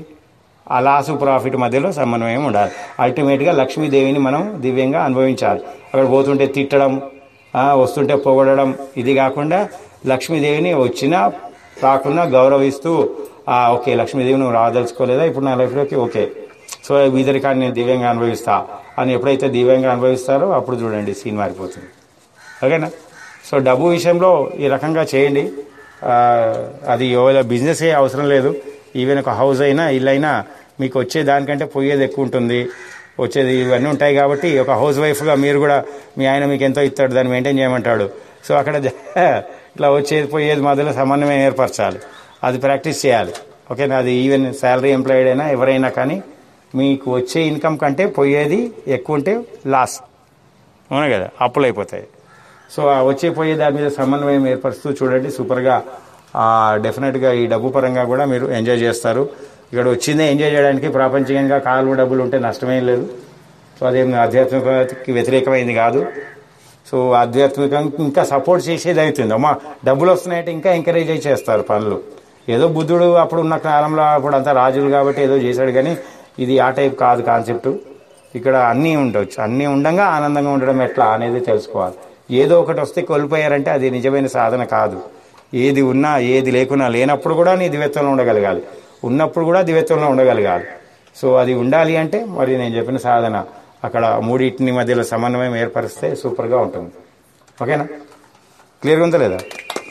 ఆ లాసు ప్రాఫిట్ మధ్యలో సమన్వయం ఉండాలి అల్టిమేట్గా లక్ష్మీదేవిని మనం దివ్యంగా అనుభవించాలి అక్కడ పోతుంటే తిట్టడం ఆ, వస్తుంటే పొగడడం ఇది కాకుండా లక్ష్మీదేవిని వచ్చినా రాకున్నా గౌరవిస్తూ ఆ, ఓకే లక్ష్మీదేవి నువ్వు రాదలుచుకోలేదా ఇప్పుడు నా లైఫ్లోకి ఓకే సో వీధరికాన్ని నేను దివ్యంగా అనుభవిస్తా అని ఎప్పుడైతే దివ్యంగా అనుభవిస్తారో అప్పుడు చూడండి సీన్ మారిపోతుంది ఓకేనా సో డబ్బు విషయంలో ఈ రకంగా చేయండి ఆ, అది ఎవరి బిజినెస్ ఏ అవసరం లేదు ఈవెన్ ఒక హౌస్ అయినా ఇల్లు అయినా మీకు వచ్చే దానికంటే పోయేది ఎక్కువ ఉంటుంది వచ్చేది ఇవన్నీ ఉంటాయి కాబట్టి ఒక హౌస్ వైఫ్గా మీరు కూడా మీ ఆయన మీకు ఎంతో ఇస్తాడు దాన్ని మెయింటైన్ చేయమంటాడు సో అక్కడ జ- ఇట్లా వచ్చేది పోయేది మధ్యలో సమన్వయం ఏర్పరచాలి అది ప్రాక్టీస్ చేయాలి ఓకేనా అది ఈవెన్ శాలరీ ఎంప్లాయిడ్ అయినా ఎవరైనా కానీ మీకు వచ్చే ఇన్కమ్ కంటే పోయేది ఎక్కువ ఉంటే లాస్ అవునా కదా అప్పులు అయిపోతాయి సో ఆ వచ్చే పోయే దాని మీద సమన్వయం ఏర్పరుస్తూ చూడండి సూపర్గా ఆ, డెఫినెట్గా ఈ డబ్బు పరంగా కూడా మీరు ఎంజాయ్ చేస్తారు ఇక్కడ వచ్చిందే ఎంజాయ్ చేయడానికి ప్రాపంచికంగా కాలు డబ్బులు ఉంటే నష్టమేం లేదు సో అదేం ఆధ్యాత్మికతకి వ్యతిరేకమైంది కాదు సో ఆధ్యాత్మికంగా ఇంకా సపోర్ట్ చేసేది అవుతుంది అమ్మా డబ్బులు వస్తున్నాయంటే ఇంకా ఎంకరేజ్ అయి చేస్తారు పనులు ఏదో బుద్ధుడు అప్పుడు ఉన్న కాలంలో అప్పుడు అంతా రాజులు కాబట్టి ఏదో చేశాడు కానీ ఇది ఆ టైప్ కాదు కాన్సెప్ట్ ఇక్కడ అన్నీ ఉండొచ్చు అన్నీ ఉండంగా ఆనందంగా ఉండడం ఎట్లా అనేది తెలుసుకోవాలి ఏదో ఒకటి వస్తే కోల్పోయారంటే అది నిజమైన సాధన కాదు ఏది ఉన్నా ఏది లేకున్నా లేనప్పుడు కూడా నీ దివ్యత్వంలో ఉండగలగాలి ఉన్నప్పుడు కూడా దివ్యత్వంలో ఉండగలగాలి సో అది ఉండాలి అంటే మరి నేను చెప్పిన సాధన అక్కడ మూడింటిని మధ్యలో సమన్వయం ఏర్పరిస్తే సూపర్గా ఉంటుంది ఓకేనా క్లియర్గా ఉందా లేదా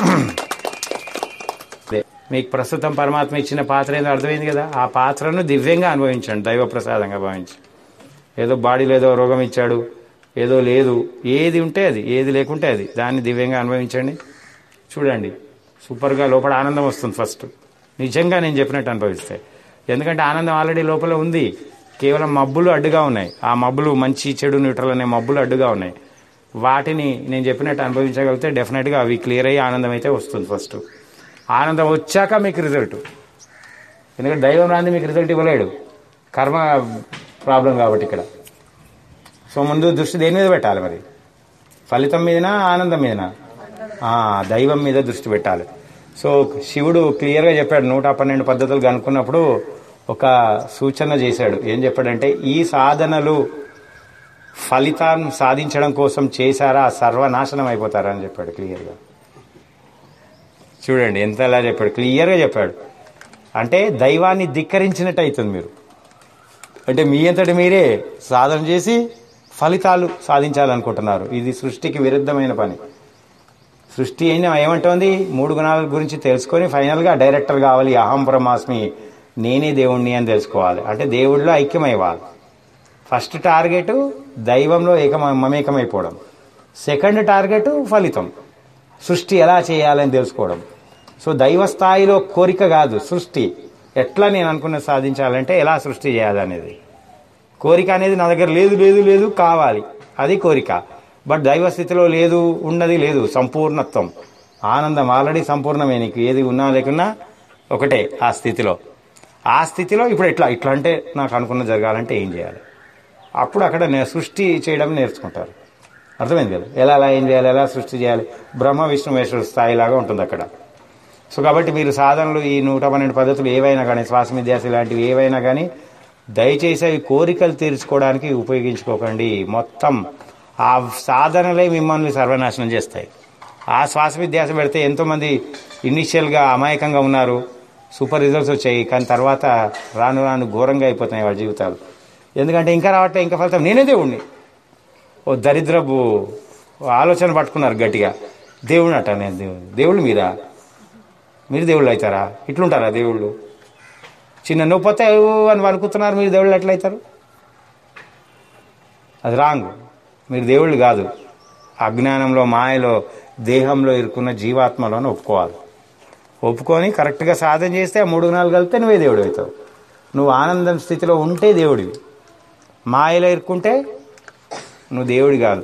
అదే. మీకు ప్రస్తుతం పరమాత్మ ఇచ్చిన పాత్ర ఏదో అర్థమైంది కదా ఆ పాత్రను దివ్యంగా అనుభవించండి దైవ ప్రసాదంగా భావించి ఏదో బాడీలో ఏదో రోగం ఇచ్చాడు ఏదో లేదు ఏది ఉంటే అది ఏది లేకుంటే అది దాన్ని దివ్యంగా అనుభవించండి చూడండి సూపర్గా లోపల ఆనందం వస్తుంది ఫస్ట్ నిజంగా నేను చెప్పినట్టు అనుభవిస్తే ఎందుకంటే ఆనందం ఆల్రెడీ లోపల ఉంది కేవలం మబ్బులు అడ్డుగా ఉన్నాయి ఆ మబ్బులు మంచి చెడు న్యూట్రల్ అనే మబ్బులు అడ్డుగా ఉన్నాయి వాటిని నేను చెప్పినట్టు అనుభవించగలిగితే డెఫినెట్గా అవి క్లియర్ అయ్యి ఆనందం అయితే వస్తుంది ఫస్ట్ ఆనందం వచ్చాక మీకు రిజల్ట్ ఎందుకంటే దైవం రాంది మీకు రిజల్ట్ ఇవ్వలేడు కర్మ ప్రాబ్లం కాబట్టి ఇక్కడ సో ముందు దృష్టి దేని మీద పెట్టాలి మరి ఫలితం మీదనా ఆనందం మీదనా ఆ, దైవం మీద దృష్టి పెట్టాలి సో శివుడు క్లియర్గా చెప్పాడు నూట పన్నెండు పద్ధతులు కనుక్కున్నప్పుడు ఒక సూచన చేశాడు ఏం చెప్పాడంటే ఈ సాధనలు ఫలితాన్ని సాధించడం కోసం చేశారా సర్వనాశనం అయిపోతారా అని చెప్పాడు క్లియర్గా చూడండి ఎంత ఎలా చెప్పాడు క్లియర్గా చెప్పాడు అంటే దైవాన్ని ధిక్కరించినట్టు అవుతుంది మీరు అంటే మీ అంతటి మీరే సాధన చేసి ఫలితాలు సాధించాలనుకుంటున్నారు ఇది సృష్టికి విరుద్ధమైన పని సృష్టి అయినా ఏమంటోంది మూడు గుణాల గురించి తెలుసుకొని ఫైనల్గా డైరెక్టర్ కావాలి అహం బ్రహ్మాస్మి నేనే దేవుణ్ణి అని తెలుసుకోవాలి అంటే దేవుడిలో ఐక్యమైవాలి ఫస్ట్ టార్గెట్ దైవంలో ఏకమ మమేకమైపోవడం సెకండ్ టార్గెట్ ఫలితం సృష్టి ఎలా చేయాలని తెలుసుకోవడం సో దైవ స్థాయిలో కోరిక కాదు సృష్టి ఎట్లా నేను అనుకున్నది సాధించాలంటే ఎలా సృష్టి చేయాలనేది కోరిక అనేది నా దగ్గర లేదు లేదు లేదు కావాలి అది కోరిక బట్ దైవ స్థితిలో లేదు ఉన్నది లేదు సంపూర్ణత్వం ఆనందం ఆల్రెడీ సంపూర్ణమే నీకు ఏది ఉన్నా లేకున్నా ఒకటే ఆ స్థితిలో ఆ స్థితిలో ఇప్పుడు ఎట్లా ఇట్లా అంటే నాకు అనుకున్న జరగాలంటే ఏం చేయాలి అప్పుడు అక్కడ నే- సృష్టి చేయడం నేర్చుకుంటారు అర్థమైంది కదా ఎలా ఎలా ఏం చేయాలి ఎలా సృష్టి చేయాలి బ్రహ్మ విష్ణు మహేశ్వర స్థాయిలాగా ఉంటుంది అక్కడ సో కాబట్టి మీరు సాధనలు ఈ నూట పన్నెండు పద్ధతులు ఏవైనా కానీ శ్వాస విద్యాస ఇలాంటివి ఏవైనా కానీ దయచేసి అవి కోరికలు తీర్చుకోవడానికి ఉపయోగించుకోకండి మొత్తం ఆ సాధనలే మిమ్మల్ని సర్వనాశనం చేస్తాయి ఆ శ్వాస విద్యాస పెడితే ఎంతోమంది ఇనిషియల్గా అమాయకంగా ఉన్నారు సూపర్ రిజల్ట్స్ వచ్చాయి కానీ తర్వాత రాను రాను ఘోరంగా అయిపోతున్నాయి వాళ్ళ జీవితాలు ఎందుకంటే ఇంకా రావట్లే ఇంకా ఫలితం నేనే దేవుణ్ణి ఓ దరిద్రపు ఆలోచన పట్టుకున్నారు గట్టిగా దేవుడు అట నేను దేవుడు దేవుళ్ళు మీరా మీరు దేవుళ్ళు అవుతారా ఇట్లుంటారా దేవుళ్ళు చిన్న నొప్పి వస్తే "ఓ" అని అనుకుతున్నారు మీరు దేవుళ్ళు ఎట్లా అవుతారు అది రాంగ్ మీరు దేవుళ్ళు కాదు అజ్ఞానంలో మాయలో దేహంలో ఇరుక్కున్న జీవాత్మలోనే ఒప్పుకోవాలి ఒప్పుకొని కరెక్ట్గా సాధన చేస్తే ఆ మూడు నాలుగు కలిపితే నువ్వే దేవుడు అవుతావు నువ్వు ఆనందం స్థితిలో ఉంటే దేవుడివి మాయలో ఇరుక్కుంటే నువ్వు దేవుడి కాదు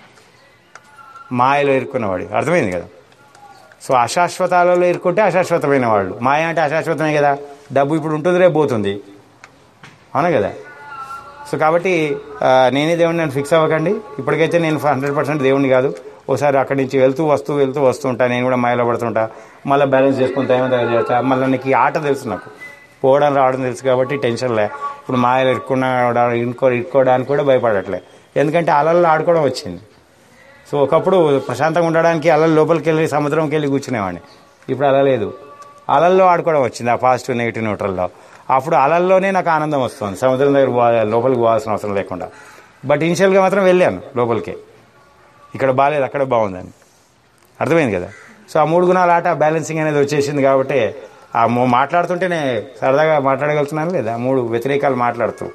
మాయలో ఇరుక్కున్నవాడి అర్థమైంది కదా సో అశాశ్వతాలలో ఇరుక్కుంటే అశాశ్వతమైన వాళ్ళు మాయ అంటే అశాశ్వతమే కదా డబ్బు ఇప్పుడు ఉంటుంది రేపు పోతుంది అవునా కదా సో కాబట్టి ఆ, నేనే దేవుడిని నేను ఫిక్స్ అవ్వకండి ఇప్పటికైతే నేను హండ్రెడ్ పర్సెంట్ దేవుడిని కాదు ఓసారి అక్కడి నుంచి వెళ్తూ వస్తూ వెళ్తూ వస్తూ ఉంటా నేను కూడా మాయలో పడుతుంటా మళ్ళీ బ్యాలెన్స్ చేసుకుంటా ఏమో దగ్గర చేస్తా మళ్ళీ నీకు ఈ ఆట తెలుసు నాకు పోవడం రావడం తెలుసు కాబట్టి టెన్షన్ లే ఇప్పుడు మాయలు ఇరుక్కున్న ఇరుక్కో ఇరుక్కోవడానికి కూడా భయపడట్లే ఎందుకంటే అలల్లో ఆడుకోవడం వచ్చింది సో ఒకప్పుడు ప్రశాంతంగా ఉండడానికి అలల లోపలికి వెళ్ళి సముద్రంకి వెళ్ళి కూర్చునేవాడిని ఇప్పుడు అలా లేదు అలల్లో ఆడుకోవడం వచ్చింది ఆ పాజిటివ్ నెగిటివ్ న్యూట్రల్లో అప్పుడు అలల్లోనే నాకు ఆనందం వస్తుంది సముద్రం దగ్గర పో- లోపలికి పోవాల్సిన అవసరం లేకుండా బట్ ఇనిషియల్గా మాత్రం వెళ్ళాను లోపలికి ఇక్కడ బాగాలేదు అక్కడ బాగుందని అర్థమైంది కదా సో ఆ మూడు గుణాల ఆట బ్యాలెన్సింగ్ అనేది వచ్చేసింది కాబట్టి ఆ మూ- మాట్లాడుతుంటేనే సరదాగా మాట్లాడగలుగుతున్నాను లేదా ఆ మూడు వ్యతిరేకాలు మాట్లాడుతూ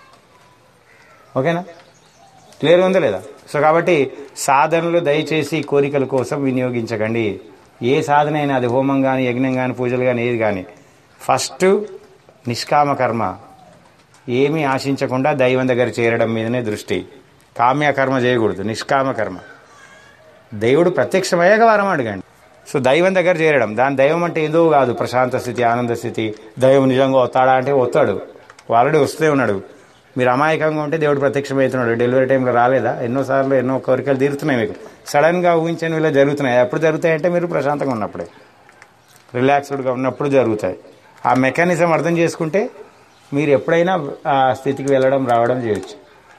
ఓకేనా క్లియర్ ఉందా లేదా సో కాబట్టి సాధనలు దయచేసి కోరికల కోసం వినియోగించకండి ఏ సాధన అయినా అది హోమం కానీ యజ్ఞం కానీ పూజలు కానీ ఏది కానీ ఫస్ట్ నిష్కామ కర్మ ఏమీ ఆశించకుండా దైవం దగ్గర చేరడం మీదనే దృష్టి కామ్య కర్మ చేయకూడదు నిష్కామ కర్మ దేవుడు ప్రత్యక్షమయ్యాక వరం అడగండి సో దైవం దగ్గర చేరడం దాని దైవం అంటే ఏదో కాదు ప్రశాంత స్థితి ఆనంద స్థితి దైవం నిజంగా వస్తాడా అంటే వస్తాడు ఆల్రెడీ వస్తూనే ఉన్నాడు మీరు అమాయకంగా ఉంటే దేవుడు ప్రత్యక్షమవుతున్నాడు డెలివరీ టైంలో రాలేదా ఎన్నోసార్లు ఎన్నో కోరికలు తీరుతున్నాయి మీకు సడన్గా ఊహించని ఇలా జరుగుతున్నాయి ఎప్పుడు జరుగుతాయంటే మీరు ప్రశాంతంగా ఉన్నప్పుడే రిలాక్స్డ్గా ఉన్నప్పుడు జరుగుతాయి ఆ మెకానిజం అర్థం చేసుకుంటే మీరు ఎప్పుడైనా ఆ స్థితికి వెళ్ళడం రావడం చేయొచ్చు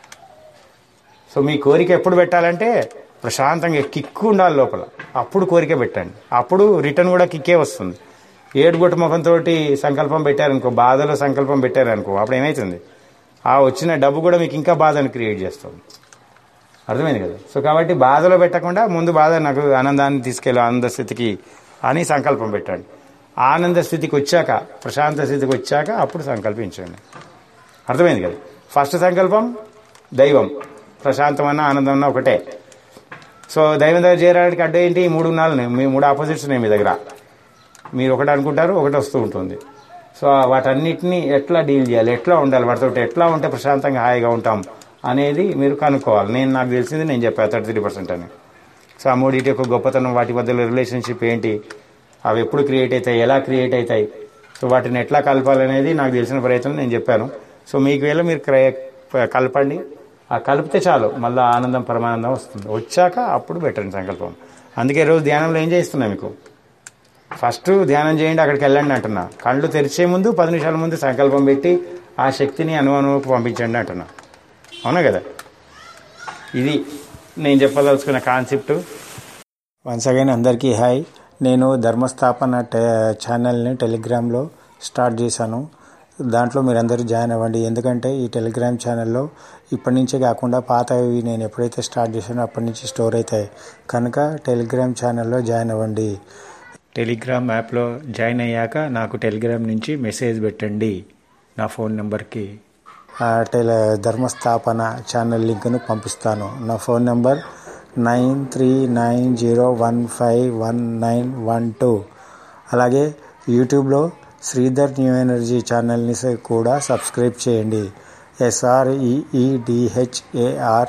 సో మీ కోరిక ఎప్పుడు పెట్టాలంటే ప్రశాంతంగా కిక్కు ఉండాలి లోపల అప్పుడు కోరిక పెట్టండి అప్పుడు రిటర్న్ కూడా కిక్కే వస్తుంది ఏడుగొట్టు ముఖంతో సంకల్పం పెట్టారనుకో బాధలో సంకల్పం పెట్టారనుకో అప్పుడు ఏమవుతుంది ఆ వచ్చిన డబ్బు కూడా మీకు ఇంకా బాధను క్రియేట్ చేస్తుంది అర్థమైంది కదా సో కాబట్టి బాధలో పెట్టకుండా ముందు బాధ నాకు ఆనందాన్ని తీసుకెళ్ళి ఆనంద స్థితికి అని సంకల్పం పెట్టండి ఆనంద స్థితికి వచ్చాక ప్రశాంత స్థితికి వచ్చాక అప్పుడు సంకల్పించండి అర్థమైంది కదా ఫస్ట్ సంకల్పం దైవం ప్రశాంతమన్న ఆనందమన్న ఒకటే సో దైవం దగ్గర చేరడానికి అడ్డు ఏంటి ఈ మూడు నాలుగు మీ మూడు ఆపోజిట్స్ ఉన్నాయి మీ దగ్గర మీరు ఒకటి అనుకుంటారు ఒకటి వస్తూ ఉంటుంది సో వాటన్నిటిని ఎట్లా డీల్ చేయాలి ఎట్లా ఉండాలి వాటితో ఎట్లా ఉంటే ప్రశాంతంగా హాయిగా ఉంటాం అనేది మీరు కనుక్కోవాలి నేను నాకు తెలిసింది నేను చెప్పాను థర్టీ త్రీ పర్సెంట్ అని సో ఆ మూడింటి యొక్క గొప్పతనం వాటి మధ్యలో రిలేషన్షిప్ ఏంటి అవి ఎప్పుడు క్రియేట్ అవుతాయి ఎలా క్రియేట్ అవుతాయి సో వాటిని ఎట్లా కలపాలనేది నాకు తెలిసిన ప్రయత్నం నేను చెప్పాను సో మీకు వేళ మీరు క్రయ కలపండి ఆ కలిపితే చాలు మళ్ళీ ఆనందం పరమానందం వస్తుంది వచ్చాక అప్పుడు పెట్టండి సంకల్పం అందుకే రోజు ధ్యానంలో ఏం చేస్తున్నా మీకు ఫస్ట్ ధ్యానం చేయండి అక్కడికి వెళ్ళండి అంటున్నా కళ్ళు తెరిచే ముందు పది నిమిషాల ముందు సంకల్పం పెట్టి ఆ శక్తిని అనువనువుకు పంపించండి అంటున్నా అవునా కదా ఇది నేను చెప్పదలుచుకున్న కాన్సెప్ట్ వన్స్ అగైన్ అందరికీ హాయ్ నేను ధర్మస్థాపన టె ఛానల్ని టెలిగ్రామ్లో స్టార్ట్ చేశాను దాంట్లో మీరందరూ జాయిన్ అవ్వండి ఎందుకంటే ఈ టెలిగ్రామ్ ఛానల్లో ఇప్పటి నుంచే కాకుండా పాతవి నేను ఎప్పుడైతే స్టార్ట్ చేశానో అప్పటి నుంచి స్టోర్ అవుతాయి కనుక టెలిగ్రామ్ ఛానల్లో జాయిన్ అవ్వండి టెలిగ్రామ్ యాప్లో జాయిన్ అయ్యాక నాకు టెలిగ్రామ్ నుంచి మెసేజ్ పెట్టండి నా ఫోన్ నెంబర్కి టెలి ధర్మస్థాపన ఛానల్ లింక్ను పంపిస్తాను నా phone number nine three nine zero one five one nine one two అలాగే యూట్యూబ్లో శ్రీధర్ న్యూ ఎనర్జీ ఛానల్ని స- కూడా సబ్స్క్రైబ్ చేయండి ఎస్ఆర్ఈఈడిహెచ్ఏఆర్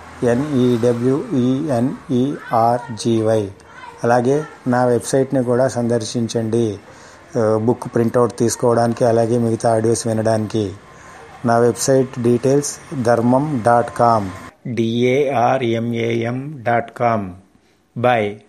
ఎన్ఈడబ్ల్యూఈఎన్ఈఆర్జీవై అలాగే నా వెబ్సైట్ని కూడా సందర్శించండి ఆ, బుక్ ప్రింట్అవుట్ తీసుకోవడానికి అలాగే మిగతా ఆడియోస్ వినడానికి నా website details Dharmam dot com D A R M A M dot com bye